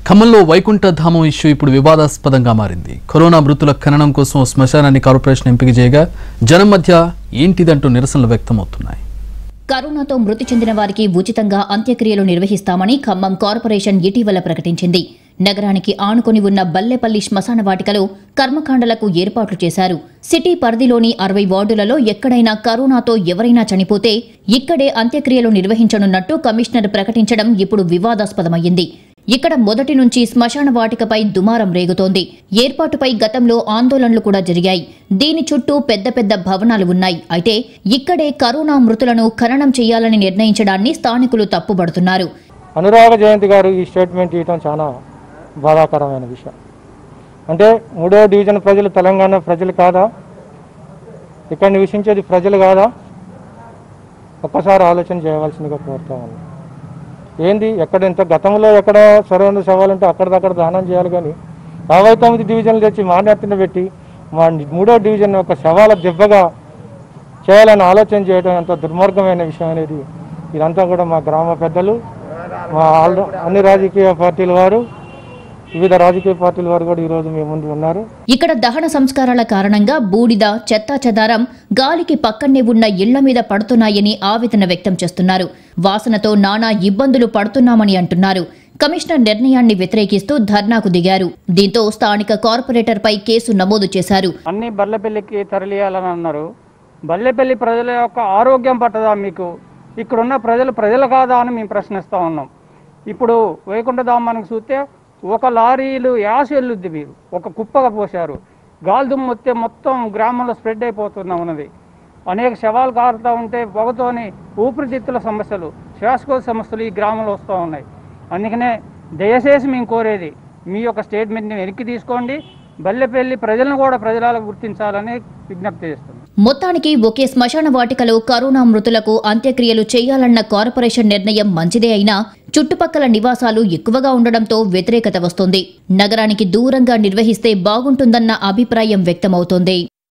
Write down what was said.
ఖమ్మంలో వైకుంఠధామం ఇష్యూ ఇప్పుడు వివాదాస్పదంగా మారింది కరోనా మృతుల ఖననం కోసం ఓ శ్మశానాన్ని కార్పొరేషన్ ఎంపిక చేయగా జనం మధ్య ఏంటిదంటూ నిరసనలు వ్యక్తమవుతున్నాయి కరోనాతో మృతి చెందిన వారికి ఉచితంగా అంత్యక్రియలు నిర్వహిస్తామని ఖమ్మం కార్పొరేషన్ ఇటీవల ప్రకటించింది నగరానికి ఆనుకొని ఉన్న బల్లెపల్లి శ్మశాన వాటికలో కర్మకాండలకు ఏర్పాట్లు చేశారు సిటీ పరిధిలోని అరవై వార్డులలో ఎక్కడైనా కరోనాతో ఎవరైనా చనిపోతే ఇక్కడే అంత్యక్రియలు నిర్వహించనున్నట్టు కమిషనర్ ప్రకటించడం ఇప్పుడు వివాదాస్పదమయ్యింది ఇక్కడ మొదటి నుంచి శ్మశాన వాటికపై దుమారం రేగుతోంది ఏర్పాటుపై గతంలో ఆందోళనలు కూడా జరిగాయి దీని చుట్టూ పెద్ద పెద్ద భవనాలు ఉన్నాయి అయితే ఇక్కడే కరోనా మృతులను ఖననం చేయాలని నిర్ణయించడాన్ని స్థానికులు తప్పుబడుతున్నారు అనురాగ జయంతి గారు ఈ స్టేట్మెంట్ ఇవ్వటం చాలా బాధాకరమైన విషయం అంటే మూడో డివిజన్ ప్రజలు తెలంగాణ ప్రజలు కాదా ఇక్కడ నివసించేది ప్రజలు కాదా ఒక్కసారి ఆలోచన చేయవలసిందిగా కోరుతా ఉన్నాను ఏంది ఎక్కడ ఇంత గతంలో ఎక్కడ సరైన సవాలంటే అక్కడిదక్కడ దానం చేయాలి కానీ యాభై తొమ్మిది డివిజన్లు తెచ్చి మా నెత్తిన పెట్టి మా మూడో డివిజన్ ఒక శవాల దెబ్బగా చేయాలని ఆలోచన చేయడం ఎంత దుర్మార్గమైన విషయం అనేది ఇదంతా కూడా మా గ్రామ పెద్దలు మా ఆల్ అన్ని రాజకీయ పార్టీల వారు వివిధ రాజకీయ పార్టీల వారు కూడా ఈరోజు మీ ముందు ఉన్నారు ఇక్కడ దహన సంస్కారాల కారణంగా బూడిద చెత్తా చెదారం గాలికి పక్కనే ఉన్న ఇళ్ల మీద పడుతున్నాయని ఆవేదన వ్యక్తం చేస్తున్నారు వాసనతో నానా ఇబ్బందులు పడుతున్నామని అంటున్నారు కమిషనర్ నిర్ణయాన్ని వ్యతిరేకిస్తూ ధర్నాకు దిగారు దీంతో స్థానిక కార్పొరేటర్పై కేసు నమోదు చేశారు అన్ని బల్లెపల్లికి తరలియాలని అన్నారు బల్లెపల్లి ప్రజల యొక్క ఆరోగ్యం పట్టదా మీకు ఇక్కడున్న ప్రజలు ప్రజలు కాదా అని మేము ప్రశ్నిస్తూ ఉన్నాం ఇప్పుడు వైకుంఠధామానికి చూస్తే ఒక లారీలు యాస వెళ్ళుద్ది మీరు ఒక కుప్పగా పోశారు గాలిదుమ్ము వస్తే మొత్తం గ్రామంలో స్ప్రెడ్ అయిపోతున్నా ఉన్నది అనేక శవాలు కారుతూ ఉంటే పొగతోని ఊపిరితిత్తుల సమస్యలు శ్వాసకోశ సమస్యలు ఈ గ్రామంలో వస్తూ ఉన్నాయి అందుకనే దయచేసి మేము కోరేది మీ యొక్క స్టేట్మెంట్ని వెనక్కి తీసుకోండి బల్లెపల్లి ప్రజలను కూడా ప్రజలకు గుర్తించాలని విజ్ఞప్తి చేస్తున్నాం మొత్తానికి ఒకే శ్మశాన వాటికలో కరోనా మృతులకు అంత్యక్రియలు చేయాలన్న కార్పొరేషన్ నిర్ణయం మంచిదే అయినా చుట్టుపక్కల నివాసాలు ఎక్కువగా ఉండడంతో వ్యతిరేకత వస్తోంది నగరానికి దూరంగా నిర్వహిస్తే బాగుంటుందన్న అభిప్రాయం వ్యక్తమవుతోంది